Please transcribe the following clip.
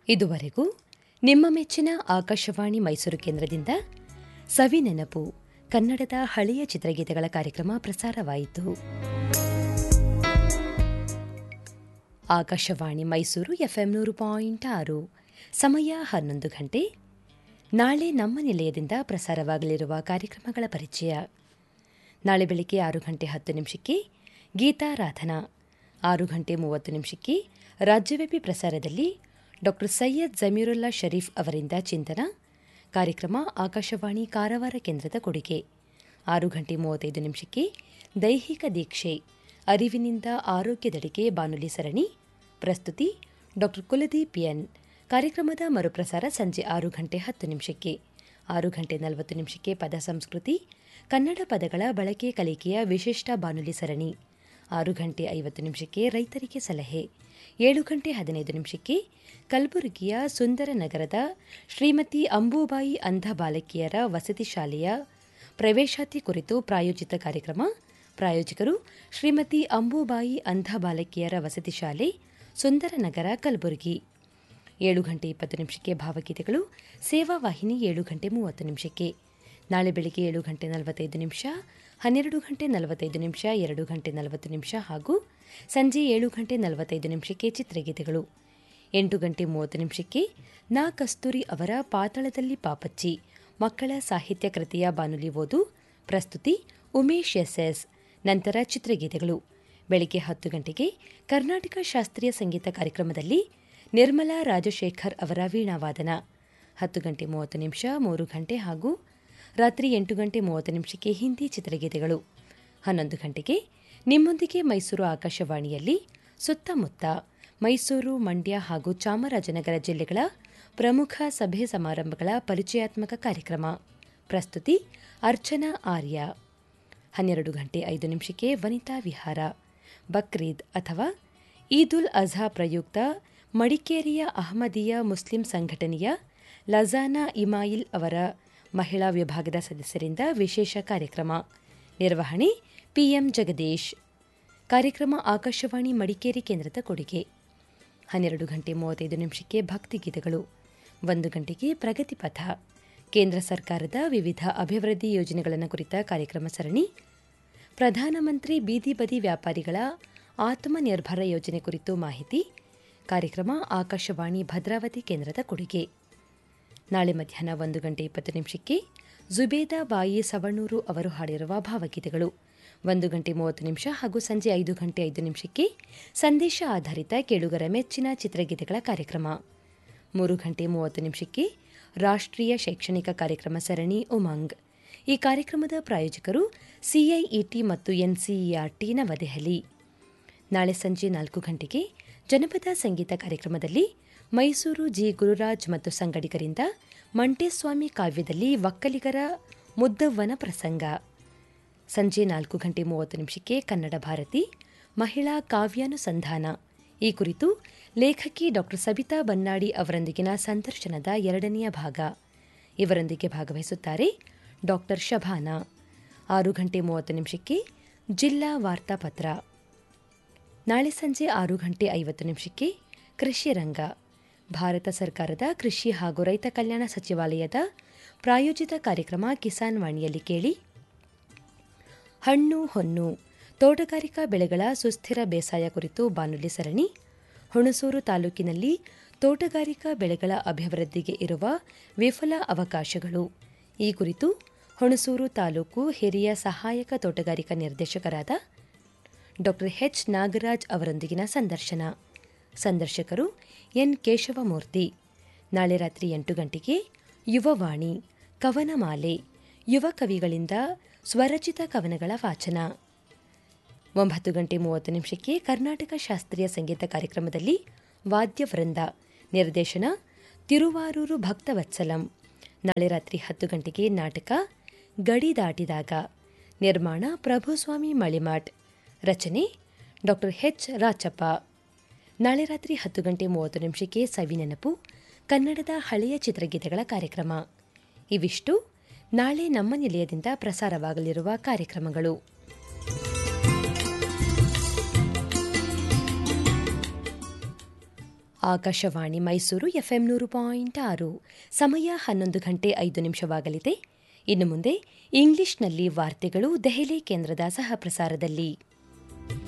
ಇದುವರೆಗೂ ನಿಮ್ಮ ಮೆಚ್ಚಿನ ಆಕಾಶವಾಣಿ ಮೈಸೂರು ಕೇಂದ್ರದಿಂದ ಸವಿ ನೆನಪು ಕನ್ನಡದ ಹಳೆಯ ಚಿತ್ರಗೀತೆಗಳ ಕಾರ್ಯಕ್ರಮ ಪ್ರಸಾರವಾಯಿತು ಆಕಾಶವಾಣಿ ಮೈಸೂರು ಎಫ್ಎಂ ನೂರು ಪಾಯಿಂಟ್ ಆರು ಸಮಯ ಹನ್ನೊಂದು ಗಂಟೆ ನಾಳೆ ನಮ್ಮ ನಿಲಯದಿಂದ ಪ್ರಸಾರವಾಗಲಿರುವ ಕಾರ್ಯಕ್ರಮಗಳ ಪರಿಚಯ ನಾಳೆ ಬೆಳಗ್ಗೆ ಆರು ಗಂಟೆ ಹತ್ತು ನಿಮಿಷಕ್ಕೆ ಗೀತಾರಾಧನಾ ಆರು ಗಂಟೆ ಮೂವತ್ತು ನಿಮಿಷಕ್ಕೆ ರಾಜ್ಯವ್ಯಾಪಿ ಪ್ರಸಾರದಲ್ಲಿ ಡಾ ಸೈಯದ್ ಜಮೀರುಲ್ಲಾ ಶರೀಫ್ ಅವರಿಂದ ಚಿಂತನ ಕಾರ್ಯಕ್ರಮ ಆಕಾಶವಾಣಿ ಕಾರವಾರ ಕೇಂದ್ರದ ಕೊಡುಗೆ ಆರು ಗಂಟೆ ಮೂವತ್ತೈದು ನಿಮಿಷಕ್ಕೆ ದೈಹಿಕ ದೀಕ್ಷೆ ಅರಿವಿನಿಂದ ಆರೋಗ್ಯದೆಡೆಗೆ ಬಾನುಲಿ ಸರಣಿ ಪ್ರಸ್ತುತಿ ಡಾ ಕುಲದೀಪ್ ಎನ್ ಕಾರ್ಯಕ್ರಮದ ಮರುಪ್ರಸಾರ ಸಂಜೆ ಆರು ಗಂಟೆ ಹತ್ತು ನಿಮಿಷಕ್ಕೆ ಆರು ಗಂಟೆ ನಲವತ್ತು ನಿಮಿಷಕ್ಕೆ ಪದ ಸಂಸ್ಕೃತಿ ಕನ್ನಡ ಪದಗಳ ಬಳಕೆ ಕಲಿಕೆಯ ವಿಶಿಷ್ಟ ಬಾನುಲಿ ಸರಣಿ ಆರು ಗಂಟೆ ಐವತ್ತು ನಿಮಿಷಕ್ಕೆ ರೈತರಿಗೆ ಸಲಹೆ ಏಳು ಗಂಟೆ ಹದಿನೈದು ನಿಮಿಷಕ್ಕೆ ಕಲಬುರಗಿಯ ಸುಂದರ ನಗರದ ಶ್ರೀಮತಿ ಅಂಬುಬಾಯಿ ಅಂಧ ಬಾಲಕಿಯರ ವಸತಿ ಶಾಲೆಯ ಪ್ರವೇಶಾತಿ ಕುರಿತು ಪ್ರಾಯೋಜಿತ ಕಾರ್ಯಕ್ರಮ ಪ್ರಾಯೋಜಕರು ಶ್ರೀಮತಿ ಅಂಬುಬಾಯಿ ಅಂಧ ಬಾಲಕಿಯರ ವಸತಿ ಶಾಲೆ ಸುಂದರ ನಗರ ಕಲಬುರಗಿ ಏಳು ಗಂಟೆ ಇಪ್ಪತ್ತು ನಿಮಿಷಕ್ಕೆ ಭಾವಗೀತೆಗಳು ಸೇವಾ ವಾಹಿನಿ ಏಳು ಗಂಟೆ ಮೂವತ್ತು ನಿಮಿಷಕ್ಕೆ ನಾಳೆ ಬೆಳಿಗ್ಗೆ ಏಳು ಗಂಟೆ ನಲವತ್ತೈದು ನಿಮಿಷ ಹನ್ನೆರಡು ಗಂಟೆ ನಲವತ್ತೈದು ನಿಮಿಷ ಎರಡು ಗಂಟೆ ನಲವತ್ತು ನಿಮಿಷ ಹಾಗೂ ಸಂಜೆ ಏಳು ಗಂಟೆ ನಲವತ್ತೈದು ನಿಮಿಷಕ್ಕೆ ಚಿತ್ರಗೀತೆಗಳು ಎಂಟು ಗಂಟೆ ಮೂವತ್ತು ನಿಮಿಷಕ್ಕೆ ನಾ ಕಸ್ತೂರಿ ಅವರ ಪಾತಾಳದಲ್ಲಿ ಪಾಪಚ್ಚಿ ಮಕ್ಕಳ ಸಾಹಿತ್ಯ ಕೃತಿಯ ಬಾನುಲಿ ಓದು ಪ್ರಸ್ತುತಿ ಉಮೇಶ್ ಎಸ್ಎಸ್ ನಂತರ ಚಿತ್ರಗೀತೆಗಳು ಬೆಳಿಗ್ಗೆ ಹತ್ತು ಗಂಟೆಗೆ ಕರ್ನಾಟಕ ಶಾಸ್ತ್ರೀಯ ಸಂಗೀತ ಕಾರ್ಯಕ್ರಮದಲ್ಲಿ ನಿರ್ಮಲಾ ರಾಜಶೇಖರ್ ಅವರ ವೀಣಾವಾದನ ಹತ್ತು ಗಂಟೆ ಮೂವತ್ತು ನಿಮಿಷ ಮೂರು ಗಂಟೆ ಹಾಗೂ ರಾತ್ರಿ ಎಂಟು ಗಂಟೆ ಮೂವತ್ತು ನಿಮಿಷಕ್ಕೆ ಹಿಂದಿ ಚಿತ್ರಗೀತೆಗಳು ಹನ್ನೊಂದು ಗಂಟೆಗೆ ನಿಮ್ಮೊಂದಿಗೆ ಮೈಸೂರು ಆಕಾಶವಾಣಿಯಲ್ಲಿ ಸುತ್ತಮುತ್ತ ಮೈಸೂರು ಮಂಡ್ಯ ಹಾಗೂ ಚಾಮರಾಜನಗರ ಜಿಲ್ಲೆಗಳ ಪ್ರಮುಖ ಸಭೆ ಸಮಾರಂಭಗಳ ಪರಿಚಯಾತ್ಮಕ ಕಾರ್ಯಕ್ರಮ ಪ್ರಸ್ತುತಿ ಅರ್ಚನಾ ಆರ್ಯ ಹನ್ನೆರಡು ಗಂಟೆ ಐದು ನಿಮಿಷಕ್ಕೆ ವನಿತಾ ವಿಹಾರ ಬಕ್ರೀದ್ ಅಥವಾ ಈದ್ ಉಲ್ ಅಜಾ ಪ್ರಯುಕ್ತ ಮಡಿಕೇರಿಯ ಅಹಮದಿಯಾ ಮುಸ್ಲಿಂ ಸಂಘಟನೆಯ ಲಜಾನಾ ಇಮಾಯಿಲ್ ಅವರ ಮಹಿಳಾ ವಿಭಾಗದ ಸದಸ್ಯರಿಂದ ವಿಶೇಷ ಕಾರ್ಯಕ್ರಮ ನಿರ್ವಹಣೆ ಪಿಎಂ ಜಗದೀಶ್ ಕಾರ್ಯಕ್ರಮ ಆಕಾಶವಾಣಿ ಮಡಿಕೇರಿ ಕೇಂದ್ರದ ಕೊಡುಗೆ ಹನ್ನೆರಡು ಗಂಟೆ ಮೂವತ್ತೈದು ನಿಮಿಷಕ್ಕೆ ಭಕ್ತಿಗೀತೆಗಳು ಒಂದು ಗಂಟೆಗೆ ಪ್ರಗತಿಪಥ ಕೇಂದ್ರ ಸರ್ಕಾರದ ವಿವಿಧ ಅಭಿವೃದ್ಧಿ ಯೋಜನೆಗಳನ್ನು ಕುರಿತ ಕಾರ್ಯಕ್ರಮ ಸರಣಿ ಪ್ರಧಾನಮಂತ್ರಿ ಬೀದಿ ಬದಿ ವ್ಯಾಪಾರಿಗಳ ಆತ್ಮನಿರ್ಭರ ಯೋಜನೆ ಕುರಿತು ಮಾಹಿತಿ ಕಾರ್ಯಕ್ರಮ ಆಕಾಶವಾಣಿ ಭದ್ರಾವತಿ ಕೇಂದ್ರದ ಕೊಡುಗೆ ನಾಳೆ ಮಧ್ಯಾಹ್ನ ಒಂದು ಗಂಟೆ ಇಪ್ಪತ್ತು ನಿಮಿಷಕ್ಕೆ ಜುಬೇದಾ ಬಾಯಿ ಸವಣೂರು ಅವರು ಹಾಡಿರುವ ಭಾವಗೀತೆಗಳು ಒಂದು ಗಂಟೆ ಮೂವತ್ತು ನಿಮಿಷ ಹಾಗೂ ಸಂಜೆ ಐದು ಗಂಟೆ ಐದು ನಿಮಿಷಕ್ಕೆ ಸಂದೇಶ ಆಧಾರಿತ ಕೇಳುಗರ ಮೆಚ್ಚಿನ ಚಿತ್ರಗೀತೆಗಳ ಕಾರ್ಯಕ್ರಮ ಮೂರು ಗಂಟೆ ಮೂವತ್ತು ನಿಮಿಷಕ್ಕೆ ರಾಷ್ಟ್ರೀಯ ಶೈಕ್ಷಣಿಕ ಕಾರ್ಯಕ್ರಮ ಸರಣಿ ಉಮಂಗ್ ಈ ಕಾರ್ಯಕ್ರಮದ ಪ್ರಾಯೋಜಕರು ಸಿಐಇಟಿ ಮತ್ತು ಎನ್ಸಿಇಆರ್ಟಿ ನವದೆಹಲಿ ನಾಳೆ ಸಂಜೆ ನಾಲ್ಕು ಗಂಟೆಗೆ ಜನಪದ ಸಂಗೀತ ಕಾರ್ಯಕ್ರಮದಲ್ಲಿ ಮೈಸೂರು ಜಿ ಗುರುರಾಜ್ ಮತ್ತು ಸಂಗಡಿಗರಿಂದ ಮಂಟೇಸ್ವಾಮಿ ಕಾವ್ಯದಲ್ಲಿ ಒಕ್ಕಲಿಗರ ಮುದ್ದವ್ವನ ಪ್ರಸಂಗ ಸಂಜೆ ನಾಲ್ಕು ಗಂಟೆ ಮೂವತ್ತು ನಿಮಿಷಕ್ಕೆ ಕನ್ನಡ ಭಾರತಿ ಮಹಿಳಾ ಕಾವ್ಯಾನುಸಂಧಾನ ಈ ಕುರಿತು ಲೇಖಕಿ ಡಾ ಸಬಿತಾ ಬನ್ನಾಡಿ ಅವರೊಂದಿಗಿನ ಸಂದರ್ಶನದ ಎರಡನೆಯ ಭಾಗ ಇವರೊಂದಿಗೆ ಭಾಗವಹಿಸುತ್ತಾರೆ ಡಾ ಶಭಾನಾ ಆರು ಗಂಟೆ ಮೂವತ್ತು ನಿಮಿಷಕ್ಕೆ ಜಿಲ್ಲಾ ವಾರ್ತಾಪತ್ರ ನಾಳೆ ಸಂಜೆ ಆರು ಗಂಟೆ ಐವತ್ತು ನಿಮಿಷಕ್ಕೆ ಕೃಷಿ ರಂಗ ಭಾರತ ಸರ್ಕಾರದ ಕೃಷಿ ಹಾಗೂ ರೈತ ಕಲ್ಯಾಣ ಸಚಿವಾಲಯದ ಪ್ರಾಯೋಜಿತ ಕಾರ್ಯಕ್ರಮ ಕಿಸಾನ್ ವಾಣಿಯಲ್ಲಿ ಕೇಳಿ ಹಣ್ಣು ಹೊನ್ನು ತೋಟಗಾರಿಕಾ ಬೆಳೆಗಳ ಸುಸ್ಥಿರ ಬೇಸಾಯ ಕುರಿತು ಬಾನುಲಿ ಸರಣಿ ಹುಣಸೂರು ತಾಲೂಕಿನಲ್ಲಿ ತೋಟಗಾರಿಕಾ ಬೆಳೆಗಳ ಅಭಿವೃದ್ಧಿಗೆ ಇರುವ ವಿಫಲ ಅವಕಾಶಗಳು ಈ ಕುರಿತು ಹುಣಸೂರು ತಾಲೂಕು ಹಿರಿಯ ಸಹಾಯಕ ತೋಟಗಾರಿಕಾ ನಿರ್ದೇಶಕರಾದ ಡಾ ಎಚ್ ನಾಗರಾಜ್ ಅವರೊಂದಿಗಿನ ಸಂದರ್ಶನ ಸಂದರ್ಶಕರು ಎನ್ ಕೇಶವಮೂರ್ತಿ ನಾಳೆ ರಾತ್ರಿ ಎಂಟು ಗಂಟೆಗೆ ಯುವವಾಣಿ ಕವನಮಾಲೆ ಯುವ ಕವಿಗಳಿಂದ ಸ್ವರಚಿತ ಕವನಗಳ ವಾಚನ ಒಂಬತ್ತು ಗಂಟೆ ಮೂವತ್ತು ನಿಮಿಷಕ್ಕೆ ಕರ್ನಾಟಕ ಶಾಸ್ತ್ರೀಯ ಸಂಗೀತ ಕಾರ್ಯಕ್ರಮದಲ್ಲಿ ವಾದ್ಯವೃಂದ ನಿರ್ದೇಶನ ತಿರುವಾರೂರು ಭಕ್ತವತ್ಸಲಂ ನಾಳೆ ರಾತ್ರಿ ಹತ್ತು ಗಂಟೆಗೆ ನಾಟಕ ಗಡಿ ದಾಟಿದಾಗ ನಿರ್ಮಾಣ ಪ್ರಭುಸ್ವಾಮಿ ಮಳಿಮಾಟ್ ರಚನೆ ಡಾ ಎಚ್ ರಾಚಪ್ಪ ನಾಳೆ ರಾತ್ರಿ ಹತ್ತು ಗಂಟೆ ಮೂವತ್ತು ನಿಮಿಷಕ್ಕೆ ಸವಿ ನೆನಪು ಕನ್ನಡದ ಹಳೆಯ ಚಿತ್ರಗೀತೆಗಳ ಕಾರ್ಯಕ್ರಮ ಇವಿಷ್ಟು ನಾಳೆ ನಮ್ಮ ನಿಲಯದಿಂದ ಪ್ರಸಾರವಾಗಲಿರುವ ಕಾರ್ಯಕ್ರಮಗಳು ಆಕಾಶವಾಣಿ ಮೈಸೂರು ಎಫ್ಎಂ ನೂರು ಪಾಯಿಂಟ್ ಆರು ಸಮಯ ಹನ್ನೊಂದು ಗಂಟೆ ಐದು ನಿಮಿಷವಾಗಲಿದೆ ಇನ್ನು ಮುಂದೆ ಇಂಗ್ಲಿಷ್ನಲ್ಲಿ ವಾರ್ತೆಗಳು ದೆಹಲಿ ಕೇಂದ್ರದ ಸಹ ಪ್ರಸಾರದಲ್ಲಿ